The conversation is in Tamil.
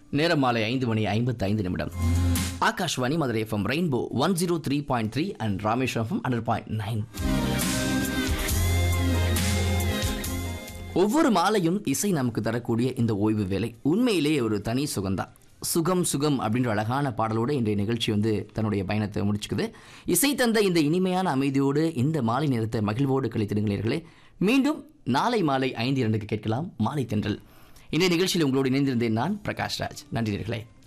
நேரம் மாலை ஐந்து மணி ஐம்பத்தி ஐந்து நிமிடம் Akashvani Madurai FM rainbow one zero three point three and Rameswaram FM hundred point nine ஒவ்வொரு மாலையும் இசை நமக்கு தரக்கூடிய இந்த ஓய்வு வேலை உண்மையிலேயே ஒரு தனி சுகம்தான் சுகம் சுகம் அப்படின்ற அழகான பாடலோடு இன்றைய நிகழ்ச்சி வந்து தன்னுடைய பயணத்தை முடிச்சுக்குது இசை தந்த இந்த இனிமையான அமைதியோடு இந்த மாலை நேரத்தை மகிழ்வோடு கழித்திடுங்களீர்களே மீண்டும் நாளை மாலை ஐந்து இரண்டுக்கு கேட்கலாம் மாலை தென்றல் இன்றைய நிகழ்ச்சியில் உங்களோடு இணைந்திருந்தேன் நான் பிரகாஷ் ராஜ் நன்றி நேர்களே